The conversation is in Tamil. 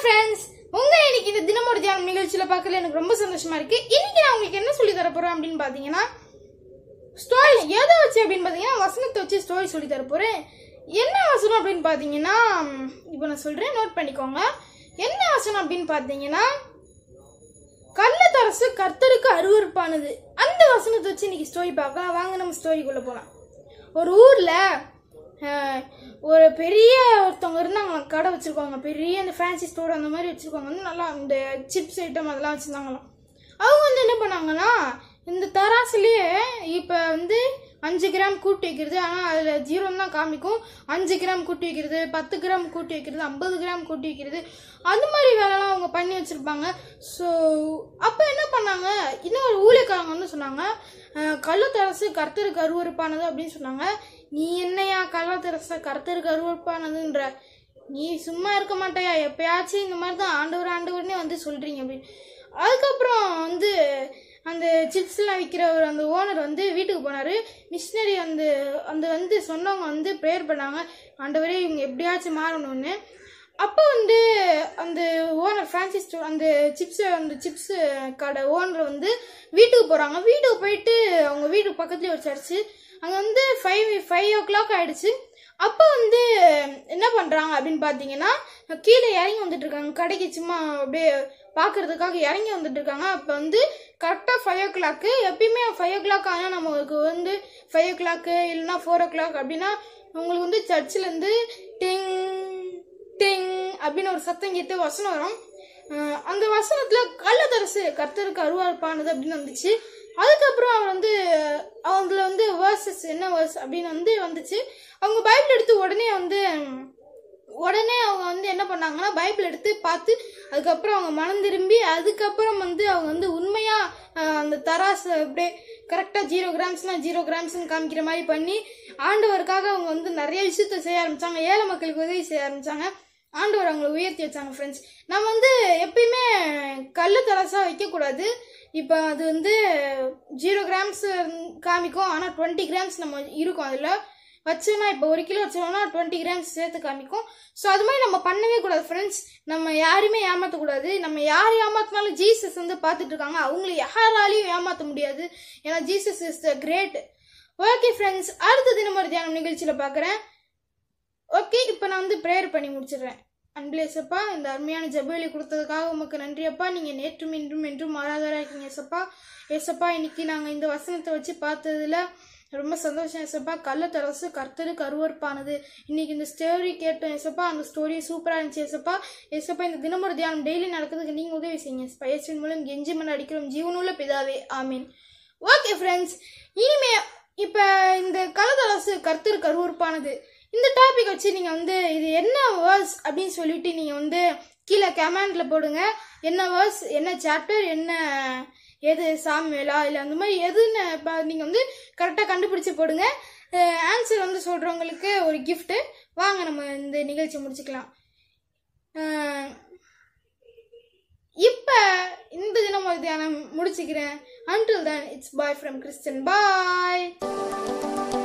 ஃப்ரெண்ட்ஸ் உங்க இன்னைக்கு இந்த தினமொரு தியானம் நிகழ்ச்சியில பார்க்கல எனக்கு ரொம்ப சந்தோஷமா இருக்கு இன்னைக்கு நான் உங்களுக்கு என்ன சொல்லி தர போறேன் அப்படின்னு பாத்தீங்கன்னா ஸ்டோரி எதை வச்சு அப்படின்னு பாத்தீங்கன்னா வசனத்தை வச்சு ஸ்டோரி சொல்லி தர போறேன் என்ன வசனம் அப்படின்னு பாத்தீங்கன்னா ம், இப்போ நான் சொல்றேன் நோட் பண்ணிக்கோங்க என்ன வசனம் அப்படின்னு பாத்தீங்கன்னா கள்ளத்தரசு கர்த்தருக்கு அருவருப்பானது அந்த வசனத்தை வச்சு இன்னைக்கு ஸ்டோரி பார்க்கலாம் வாங்க நம்ம ஸ்டோரிக்குள்ள போலாம் ஒரு ஊர்ல அஹ், ஒரு பெரிய ஒருத்தவங்க இருந்தாங்களாம் கடை வச்சிருக்காங்க பெரிய இந்த ஃபேன்சி ஸ்டோர் அந்த மாதிரி வச்சிருக்காங்க வந்து நல்லா இந்த சிப்ஸ் ஐட்டம் அதெல்லாம் வச்சிருந்தாங்களாம் அவங்க வந்து என்ன பண்ணாங்கன்னா இந்த தராசுலயே இப்போ வந்து அஞ்சு கிராம் கூட்டி வைக்கிறது ஆனால் அதில் ஜீரோ தான் காமிக்கும் அஞ்சு கிராம் கூட்டி வைக்கிறது பத்து கிராம் கூட்டி வைக்கிறது ஐம்பது கிராம் கூட்டி வைக்கிறது அந்த மாதிரி வேலைலாம் அவங்க பண்ணி வச்சுருப்பாங்க ஸோ அப்போ என்ன பண்ணாங்க இன்னும் ஒரு ஊழியக்காரங்க வந்து சொன்னாங்க அஹ், கள்ளத்தரசு கர்த்தருக்கு அருவருப்பானது அப்படின்னு சொன்னாங்க நீ என்னையா கள்ளத்தரச கர்த்தருக்கு அருவருப்பானதுன்ற நீ சும்மா இருக்க மாட்டாயா எப்பயாச்சும் இந்த மாதிரி தான் ஆண்டவர் ஆண்டவர்னே வந்து சொல்கிறீங்க அப்படின்னு அதுக்கப்புறம் வந்து அந்த சிப்ஸ்லாம் விற்கிற ஒரு அந்த ஓனர் வந்து வீட்டுக்கு போனார் மிஷினரி அந்த அந்த வந்து சொன்னவங்க வந்து ப்ரேயர் பண்ணாங்க ஆண்டவரே இவங்க எப்படியாச்சும் மாறணும்னு அப்போ வந்து அந்த ஓனர் ஃபேன்சி ஸ்டோர் அந்த சிப்ஸ் அந்த சிப்ஸ் கடை ஓனர் வந்து வீட்டுக்கு போகிறாங்க வீட்டுக்கு போயிட்டு அவங்க வீட்டுக்கு பக்கத்துலேயே ஒரு சர்ச்சு அங்கே வந்து ஃபைவ் ஃபைவ் ஓ கிளாக் ஆயிடுச்சு அப்போ வந்து என்ன பண்ணுறாங்க அப்படின்னு பார்த்தீங்கன்னா கீழே இறங்கி வந்துட்டு இருக்காங்க கடைக்கு சும்மா அப்படியே பார்க்கறதுக்காக இறங்கி வந்துட்டு இருக்காங்க அப்போ வந்து கரெக்டாக ஃபைவ் ஓ கிளாக்கு எப்பயுமே ஃபைவ் ஓ கிளாக் ஆனால் நமக்கு வந்து ஃபைவ் ஓ கிளாக்கு இல்லைன்னா ஃபோர் ஓ கிளாக் அப்படின்னா உங்களுக்கு வந்து சர்ச்சிலேருந்து டிங் டிங் அப்படின்னு ஒரு சத்தம் கேட்டு வசனம் வரும் அஹ் அந்த வசனத்துல கள்ளத்தரசு கர்த்தருக்கு அருவார்ப்பானது அப்படின்னு வந்துச்சு அதுக்கப்புறம் அவர் வந்து அவங்கள வந்து வேர்சஸ் என்ன வேர்ஸ் அப்படின்னு வந்து வந்துச்சு அவங்க பைபிள் எடுத்து உடனே வந்து உடனே அவங்க வந்து என்ன பண்ணாங்கன்னா பைபிள் எடுத்து பார்த்து அதுக்கப்புறம் அவங்க மனம் திரும்பி அதுக்கப்புறம் வந்து அவங்க வந்து உண்மையா அஹ், அந்த தராசு அப்படியே கரெக்டாக ஜீரோ கிராம்ஸ்னா ஜீரோ கிராம்ஸ்னு காமிக்கிற மாதிரி பண்ணி ஆண்டவருக்காக அவங்க வந்து நிறைய விஷயத்த செய்ய ஆரம்பிச்சாங்க ஏழை மக்களுக்கு உதவி செய்ய ஆரம்பிச்சாங்க ஆண்டவர் அவங்கள உயர்த்தி வச்சாங்க ஃப்ரெண்ட்ஸ் நம்ம வந்து எப்பயுமே கல்லு தரசாக வைக்கக்கூடாது இப்போ அது வந்து ஜீரோ கிராம்ஸ் காமிக்கும் ஆனால் டுவெண்ட்டி கிராம்ஸ் நம்ம இருக்கும் அதில் வச்சோம்னா இப்போ ஒரு கிலோ வச்சோம்னா டுவெண்ட்டி கிராம்ஸ் சேர்த்து காமிக்கும் ஸோ அது மாதிரி நம்ம பண்ணவே கூடாது ஃப்ரெண்ட்ஸ் நம்ம யாருமே ஏமாற்றக்கூடாது நம்ம யார் ஏமாத்தினாலும் ஜீசஸ் வந்து பார்த்துட்டு இருக்காங்க அவங்கள யாராலையும் ஏமாற்ற முடியாது ஏன்னா Jesus is the great okay friends அடுத்த தினம் ஒரு தியானம் நிகழ்ச்சியில் பார்க்குறேன் ஓகே இப்போ நான் வந்து ப்ரேயர் பண்ணி முடிச்சிடுறேன் அன்புலேசப்பா இந்த அருமையான ஜபவேலி கொடுத்ததுக்காக உமக்கு நன்றியப்பா நீங்கள் நேற்றும் இன்றும் என்றும் மாறாதரா இருக்கீங்க ஏசப்பா ஏசப்பா இன்னைக்கு நாங்கள் இந்த வசனத்தை வச்சு பார்த்ததுல ரொம்ப சந்தோஷம் ஏசப்பா கள்ளத்தரசு கர்த்தருக்கு அருவருப்பானது இன்னைக்கு இந்த ஸ்டோரி கேட்டோம் ஏசப்பா அந்த ஸ்டோரி சூப்பராக இருந்துச்சு ஏசப்பா ஏசப்பா இந்த தினமொரு தியானம் டெய்லி நடக்கிறதுக்கு நீங்கள் உதவி செய்யுங்க ஏசப்பா இயேசுவின் மூலம் கெஞ்சி மண் அடிக்கிறோம் ஜீவனுள்ள பிதாவே ஆமீன் ஓகே ஃப்ரெண்ட்ஸ் இனிமே இப்போ இந்த கள்ளத்தரசு கர்த்தருக்கு அருவருப்பானது இந்த டாபிக் வச்சு நீங்கள் வந்து இது என்ன வேர்ஸ் அப்படின்னு சொல்லிட்டு நீங்கள் வந்து கீழே கமெண்ட்ல போடுங்க என்ன வேர்ஸ் என்ன சாப்டர் என்ன எது சாமியலா இல்லை அந்த மாதிரி எதுன்னு இப்போ நீங்கள் வந்து கரெக்டாக கண்டுபிடிச்சு போடுங்க ஆன்சர் வந்து சொல்கிறவங்களுக்கு ஒரு gift வாங்க நம்ம இந்த நிகழ்ச்சி முடிச்சுக்கலாம் இப்போ இந்த தினம் ஒரு தியானம் முடிச்சுக்கிறேன் until then it's bye from Kristen bye